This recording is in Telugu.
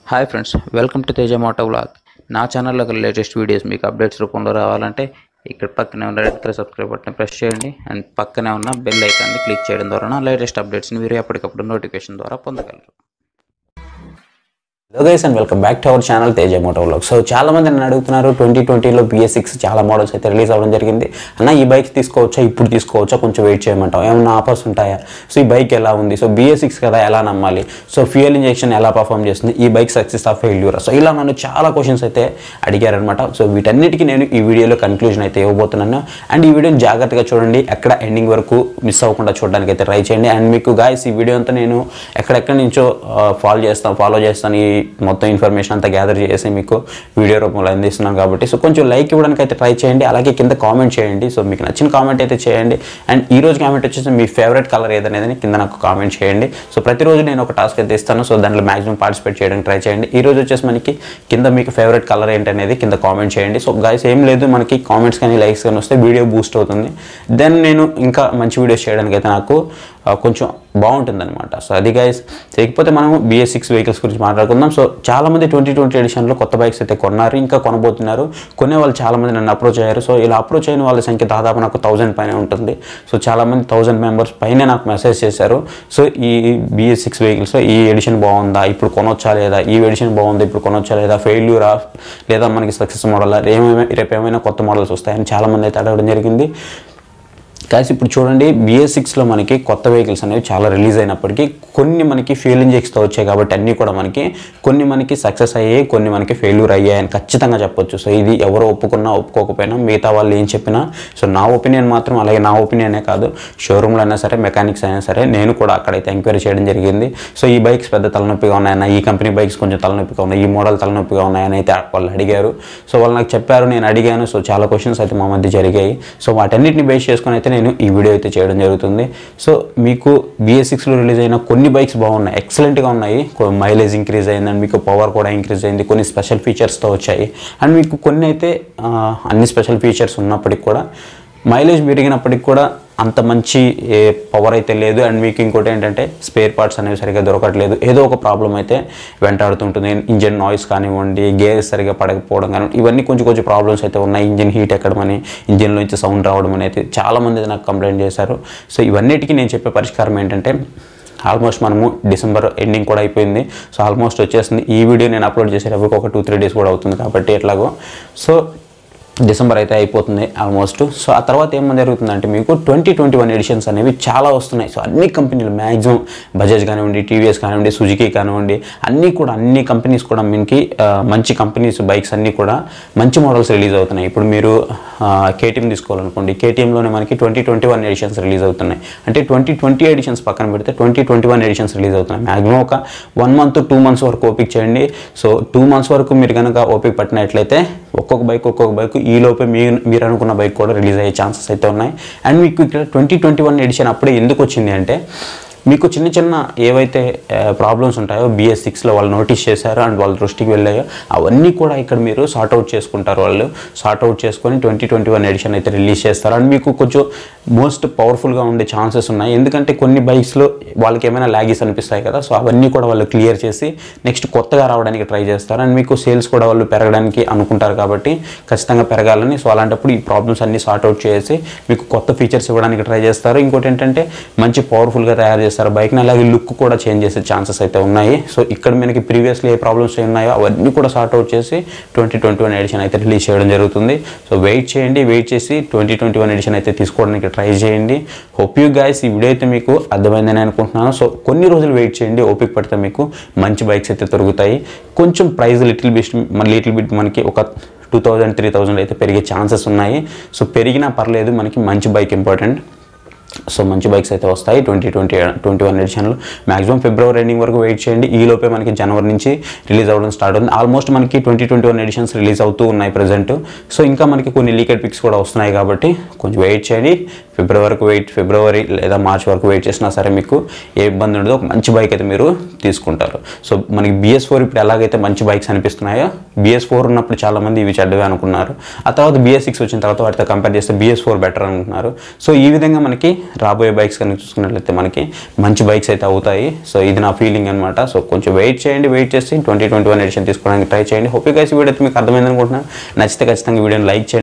hi friends welcome to Teja moto vlog నా ఛానల్లో లేటెస్ట్ వీడియోస్ మీకు అప్డేట్స్ రూపంలో రావాలంటే ఇక్కడ పక్కనే ఉన్న red colour subscribe button press చేయండి అండ్ పక్కనే ఉన్న బెల్ ఐకాన్ని క్లిక్ చేయడం ద్వారా నా లేటెస్ట్ అప్డేట్స్ని మీరు ఎప్పటికప్పుడు నోటిఫికేషన్ ద్వారా పొందగలరు hello guys and welcome back to our channel Teja moto vlog so చాలా మంది నన్ను అడుగుతున్నారు ట్వంటీ ట్వంటీలో బిఎస్ సిక్స్ చాలా మోడల్స్ అయితే రిలీజ్ అవ్వడం జరిగింది అన్న ఈ బైక్ తీసుకోవచ్చా ఇప్పుడు తీసుకోవచ్చా కొంచెం వెయిట్ చేయమంటాం ఏమన్నా ఆఫర్స్ ఉంటాయా సో ఈ బైక్ ఎలా ఉంది సో బిఎస్ సిక్స్ కదా ఎలా నమ్మాలి సో ఫ్యూయల్ ఇంజెక్షన్ ఎలా పర్ఫామ్ చేస్తుంది ఈ bike success of failure so ఇలా నన్ను చాలా క్వశ్చన్స్ అయితే అడిగారనమాట సో వీటన్నిటికీ నేను ఈ వీడియోలో కన్క్లూజన్ అయితే ఇవ్వబోతున్నాను అండ్ ఈ వీడియోని జాగ్రత్తగా చూడండి ఎక్కడ ఎండింగ్ వరకు మిస్ అవ్వకుండా చూడడానికి అయితే ట్రై చేయండి అండ్ మీకు గాయస్ ఈ వీడియో అంతా నేను ఎక్కడెక్కడి నుంచో ఫాలో చేస్తాను ఫాలో చేస్తాను ఈ మొత్తం ఇన్ఫర్మేషన్ అంతా గ్యాదర్ చేసి మీకు వీడియో రూపంలో అందిస్తున్నాను కాబట్టి సో కొంచెం లైక్ ఇవ్వడానికి అయితే ట్రై చేయండి అలాగే కింద కామెంట్ చేయండి సో మీకు నచ్చిన కామెంట్ అయితే చేయండి అండ్ ఈ రోజు కామెంట్ వచ్చేసి మీ ఫేవరెట్ కలర్ ఏదనేది కింద నాకు కామెంట్ చేయండి సో ప్రతిరోజు నేను ఒక టాస్క్ అయితే ఇస్తాను సో దాంట్లో మాక్సిమం పార్టిసిపేట్ చేయడానికి ట్రై చేయండి ఈ రోజు వచ్చేసి మనకి కింద మీకు ఫేవరెట్ కలర్ ఏంటనేది కింద కామెంట్ చేయండి సో గైస్ ఏం లేదు మనకి కామెంట్స్ కానీ లైక్స్ కానీ వస్తే వీడియో బూస్ట్ అవుతుంది దెన్ నేను ఇంకా మంచి వీడియోస్ చేయడానికి అయితే నాకు ఆ, కొంచెం బాగుంటుంది అనమాట సో అది గైస్ లేకపోతే మనం బిఎస్ సిక్స్ వెహికల్స్ గురించి మాట్లాడుకుందాం సో చాలామంది ట్వంటీ ట్వంటీ ఎడిషన్లో కొత్త బైక్స్ అయితే కొన్నారు ఇంకా కొనబోతున్నారు కొనే వాళ్ళు చాలామంది నన్ను అప్రోచ్ అయ్యారు సో ఇలా అప్రోచ్ అయిన వాళ్ళ సంఖ్య దాదాపు నాకు థౌజండ్ పైన ఉంటుంది సో చాలామంది థౌజండ్ మెంబర్స్ పైన నాకు మెసేజ్ చేశారు సో ఈ బిఎస్ సిక్స్ వెహికల్స్ ఈ ఎడిషన్ బాగుందా ఇప్పుడు కొనొచ్చా లేదా ఈ ఎడిషన్ బాగుందా ఇప్పుడు కొనొచ్చా లేదా ఫెయిల్యూరా లేదా మనకి సక్సెస్ మోడల్ ఏమైనా రేపు ఏమైనా కొత్త మోడల్స్ వస్తాయని చాలామంది అయితే అడగడం జరిగింది కాసి ఇప్పుడు చూడండి బిఎస్ సిక్స్లో మనకి కొత్త వెహికల్స్ అనేవి చాలా రిలీజ్ అయినప్పటికీ కొన్ని మనకి ఫ్యూల్ ఇంజెక్స్తో వచ్చాయి కాబట్టి అన్నీ కూడా మనకి కొన్ని మనకి సక్సెస్ అయ్యాయి కొన్ని మనకి ఫెయిల్యూర్ అయ్యాయని ఖచ్చితంగా చెప్పొచ్చు సో ఇది ఎవరు ఒప్పుకున్నా ఒప్పుకోకపోయినా మిగతా వాళ్ళు ఏం చెప్పినా సో నా ఒపీనియన్ మాత్రం అలాగే నా ఒపీనియనే కాదు షోరూమ్లో అయినా సరే మెకానిక్స్ అయినా సరే నేను కూడా అక్కడైతే ఎంక్వైరీ చేయడం జరిగింది సో ఈ బైక్స్ పెద్ద తలనొప్పిగా ఉన్నాయన్న ఈ కంపెనీ బైక్స్ కొంచెం తలనొప్పిగా ఉన్నాయి ఈ మోడల్ తలనొప్పిగా ఉన్నాయని అయితే వాళ్ళు అడిగారు సో వాళ్ళు నాకు చెప్పారు నేను అడిగాను సో చాలా క్వశ్చన్స్ అయితే మా మధ్య జరిగాయి సో వాటన్నిటిని బేస్ చేసుకొని అయితే నేను ఈ వీడియో అయితే చేయడం జరుగుతుంది సో మీకు బిఎస్ సిక్స్లో రిలీజ్ అయిన కొన్ని బైక్స్ బాగున్నాయి ఎక్సలెంట్గా ఉన్నాయి మైలేజ్ ఇంక్రీజ్ అయింది అండ్ మీకు పవర్ కూడా ఇంక్రీజ్ అయింది కొన్ని స్పెషల్ ఫీచర్స్తో వచ్చాయి అండ్ మీకు కొన్ని అయితే ఆ, అన్ని స్పెషల్ ఫీచర్స్ ఉన్నప్పటికి కూడా మైలేజ్ పెరిగినప్పటికి కూడా అంత మంచి పవర్ అయితే లేదు అండ్ మీకు ఇంకోటి ఏంటంటే స్పేర్ పార్ట్స్ అనేవి సరిగా దొరకట్లేదు ఏదో ఒక ప్రాబ్లం అయితే వెంటాడుతుంటుంది ఇంజిన్ నాయిస్ కానివ్వండి గేర్ సరిగా పడకపోవడం కానివ్వండి ఇవన్నీ కొంచెం కొంచెం ప్రాబ్లమ్స్ అయితే ఉన్నాయి ఇంజిన్ హీట్ ఎక్కడం అని ఇంజిన్లో నుంచి సౌండ్ రావడం అని అయితే చాలామంది అయితే నాకు కంప్లైంట్ చేశారు సో ఇవన్నిటికీ నేను చెప్పే పరిష్కారం ఏంటంటే ఆల్మోస్ట్ మనము డిసెంబర్ ఎండింగ్ కూడా అయిపోయింది సో ఆల్మోస్ట్ వచ్చేసింది ఈ వీడియో నేను అప్లోడ్ చేసేటప్పుడు ఒక టూ త్రీ డేస్ కూడా అవుతుంది కాబట్టి ఎట్లాగో సో డిసెంబర్ అయితే అయిపోతుంది ఆల్మోస్ట్ సో ఆ తర్వాత ఏం జరుగుతుందంటే మీకు ట్వంటీ ట్వంటీ వన్ ఎడిషన్స్ అనేవి చాలా వస్తున్నాయి సో అన్ని కంపెనీలు మ్యాక్సిమం బజాజ్ కానివ్వండి టీవీఎస్ కానివ్వండి సుజుకి కానివ్వండి అన్నీ కూడా అన్ని కంపెనీస్ కూడా మీకు ఆ, మంచి కంపెనీస్ బైక్స్ అన్నీ కూడా మంచి మోడల్స్ రిలీజ్ అవుతున్నాయి ఇప్పుడు మీరు కేటీఎం తీసుకోవాలనుకోండి కేటీఎంలోనే మనకి twenty twenty one editions release అవుతున్నాయి అంటే ట్వంటీ ట్వంటీ ఎడిషన్స్ పక్కన పెడితే twenty twenty one editions release అవుతున్నాయి మ్యాక్సిమం ఒక వన్ మంత్ టూ మంత్స్ వరకు ఓపిక చేయండి సో టూ మంత్స్ వరకు మీరు కనుక ఓపిక పట్టినట్లయితే ఒక్కొక్క బైక్ ఒక్కొక్క బైక్ ఈ లోపే మీ మీరు అనుకున్న బైక్ కూడా రిలీజ్ అయ్యే ఛాన్సెస్ అయితే ఉన్నాయి అండ్ మీకు ఇక్కడ ట్వంటీ ట్వంటీ వన్ ఎడిషన్ అప్పుడే ఎందుకు వచ్చింది అంటే మీకు చిన్న చిన్న ఏవైతే ప్రాబ్లమ్స్ ఉంటాయో బిఎస్ సిక్స్లో వాళ్ళు నోటీస్ చేశారో అండ్ వాళ్ళ దృష్టికి వెళ్ళాయో అవన్నీ కూడా ఇక్కడ మీరు సార్ట్ అవుట్ చేసుకుంటారు వాళ్ళు సార్ట్ అవుట్ చేసుకొని ట్వంటీ ట్వంటీ వన్ ఎడిషన్ అయితే రిలీజ్ చేస్తారు అండ్ మీకు కొంచెం మోస్ట్ పవర్ఫుల్గా ఉండే ఛాన్సెస్ ఉన్నాయి ఎందుకంటే కొన్ని బైక్స్లో వాళ్ళకి ఏమైనా లాగీస్ అనిపిస్తాయి కదా సో అవన్నీ కూడా వాళ్ళు క్లియర్ చేసి నెక్స్ట్ కొత్తగా రావడానికి ట్రై చేస్తారు అండ్ మీకు సేల్స్ కూడా వాళ్ళు పెరగడానికి అనుకుంటారు కాబట్టి ఖచ్చితంగా పెరగాలని సో అలాంటప్పుడు ఈ ప్రాబ్లమ్స్ అన్ని సార్ట్ అవుట్ చేసి మీకు కొత్త ఫీచర్స్ ఇవ్వడానికి ట్రై చేస్తారు ఇంకోటి ఏంటంటే మంచి పవర్ఫుల్గా తయారు చేస్తారు బైక్ని అలాగే లుక్ కూడా చేంజ్ చేసే ఛాన్సెస్ అయితే ఉన్నాయి సో ఇక్కడ మనకి ప్రీవియస్లీ ఏ ప్రాబ్లమ్స్ ఉన్నాయో అవన్నీ కూడా సార్ట్ అవుట్ చేసి ట్వంటీ ట్వంటీ వన్ ఎడిషన్ అయితే రిలీజ్ చేయడం జరుగుతుంది సో వెయిట్ చేయండి వెయిట్ చేసి ట్వంటీ ట్వంటీ వన్ ఎడిషన్ అయితే తీసుకోవడానికి ట్రై చేయండి హోప్ యూ గైస్ ఈ వీడియో అయితే మీకు అర్థమైందని అనుకుంటున్నాను సో కొన్ని రోజులు వెయిట్ చేయండి ఓపిక పడితే మీకు మంచి బైక్స్ అయితే దొరుకుతాయి కొంచెం price little bit little bit మనకి ఒక టూ థౌజండ్ త్రీ థౌజండ్ అయితే పెరిగే ఛాన్సెస్ ఉన్నాయి సో పెరిగినా పర్లేదు మనకి మంచి బైక్ ఇంపార్టెంట్ సో మంచి బైక్స్ అయితే వస్తాయి ట్వంటీ ట్వంటీ ట్వంటీ వన్ ఎడిషన్లో మాక్సిమం ఫిబ్రవరి ఎండింగ్ వరకు వెయిట్ చేయండి ఈ లోపే మనకి జనవరి నుంచి రిలీజ్ అవ్వడం స్టార్ట్ అవుతుంది ఆల్మోస్ట్ మనకి twenty twenty one editions release అవుతూ ఉన్నాయి ప్రజెంట్ సో ఇంకా మనకి కొన్ని లీకెడ్ పిక్స్ కూడా వస్తున్నాయి కాబట్టి కొంచెం వెయిట్ చేయండి ఫిబ్రవరి వరకు వెయిట్ ఫిబ్రవరి లేదా మార్చ్ వరకు వెయిట్ చేసినా సరే మీకు ఏ ఇబ్బంది ఉండదు ఒక మంచి బైక్ అయితే మీరు తీసుకుంటారు సో మనకి బిఎస్ ఫోర్ ఇప్పుడు ఎలాగైతే మంచి బైక్స్ అనిపిస్తున్నాయో బిఎస్ ఫోర్ ఉన్నప్పుడు చాలామంది ఇవి చెడ్డవే అనుకున్నారు ఆ తర్వాత బిఎస్ సిక్స్ వచ్చిన తర్వాత వాటితో కంపేర్ చేస్తే బిఎస్ ఫోర్ బెటర్ అనుకుంటున్నారు సో ఈ విధంగా మనకి రాబోయే బైక్స్ కనుక చూసుకున్నట్లయితే మనకి మంచి బైక్స్ అయితే అవుతాయి సో ఇది నా ఫీలింగ్ అనమాట సో కొంచెం వెయిట్ చేయండి వెయిట్ చేసి ట్వంటీ ట్వంటీ వన్ ఎడిషన్ తీసుకోవడానికి ట్రై చేయండి హోప్ గైస్ వీడియో అయితే మీకు అర్థమైంది అనుకుంటున్నాను నచ్చితే ఖచ్చితంగా వీడియోని లైక్ చేయండి